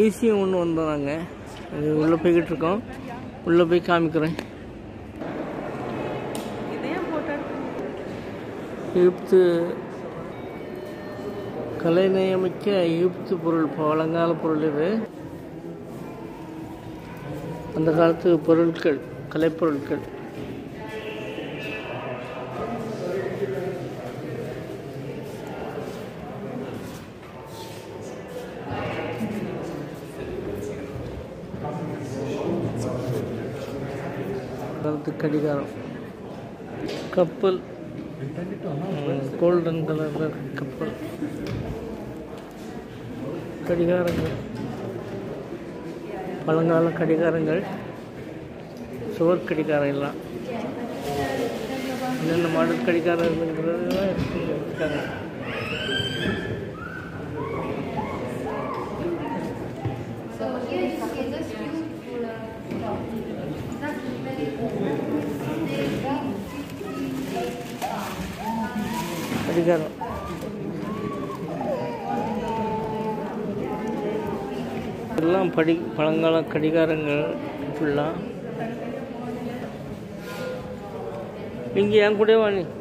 museum ஒன்று வந்தோம் நாங்கள் அது உள்ளே போய்கிட்டு இருக்கோம் உள்ளே போய் காமிக்கிறேன் எகிப்து கலை நியமிக்க எகிப்து பொருள் பழங்கால பொருள் இது அந்த காலத்து பொருட்கள் கலைப்பொருட்கள் காலத்து கடிகாரம் கப்பல் கோல்டன் கலரில் கப்பல் கடிகாரங்கள் பழங்கால கடிகாரங்கள் சுவர் கடிகாரம் எல்லாம் என்னென்ன மாடல் கடிகாரம் இருக்குங்கிறதுலாம் இருக்காங்க கடிகாரம் எல்லாம் படி பழங்கால கடிகாரங்கள் ஃபுல்லாக இங்கே என் கூட வா நீ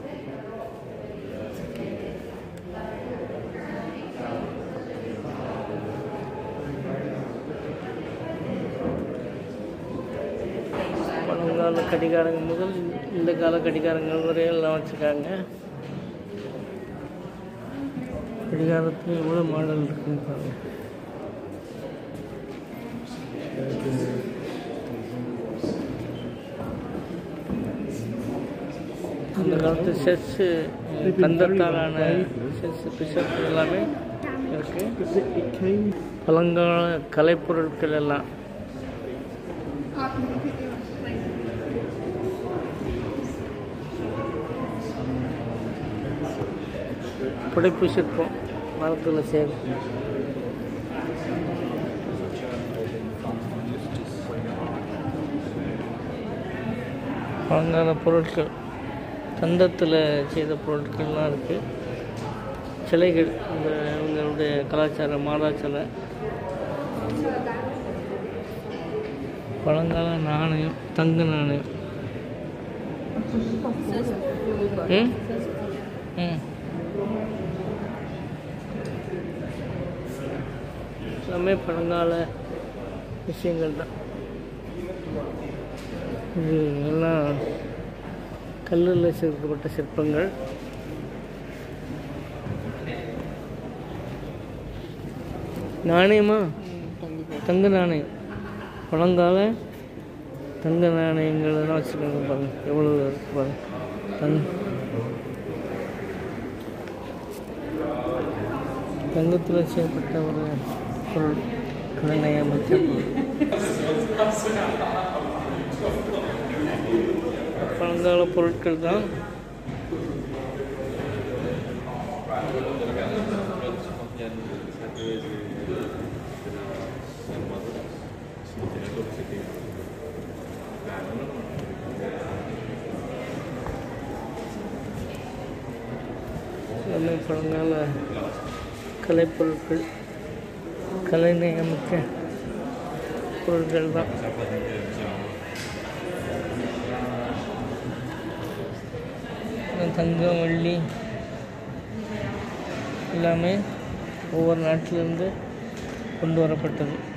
பழங்கால கடிகாரங்கள் முதல் இந்த கால கடிகாரங்கள் வரை எல்லாம் வச்சுருக்காங்க கடிகாரத்தில் எவ்வளோ மாடல் இருக்குன்னு பாருங்க அந்த காலத்து செஸ்ஸு தந்தத்தாலான செஸ் பிஷப் எல்லாமே இருக்கு It came பழங்கால கலைப்பொருட்கள் எல்லாம் புடைப்பு சிற்பம் மரத்தில் சேரும் பழங்கால பொருட்கள் தந்தத்தில் செய்த பொருட்கள்லாம் இருக்குது சிலைகள் இந்த இவங்களுடைய கலாச்சார மாதா சிலை பழங்கால நாணயம் தங்க நாணயம் ம் ம் எல்லாமே பழங்கால விஷயங்கள் தான் இது எல்லாம் கல்லில் செதுக்கப்பட்ட சிற்பங்கள் நாணயமா தங்க நாணயம் பழங்கால தங்க நாணயங்கள் எல்லாம் வச்சுருக்காங்க பாருங்க எவ்வளோ இருக்கு பாருங்க தங்க தங்கத்தில் செய்யப்பட்ட ஒரு பொருள் கலைநயமிக்க பொருள் பழங்கால பொருட்கள் தான் எல்லாமே பழங்கால கலைப்பொருட்கள் கலைநயமிக்க பொருட்கள் தான் தங்கம் வெள்ளி எல்லாமே ஒவ்வொரு நாட்டிலிருந்து கொண்டு வரப்பட்டது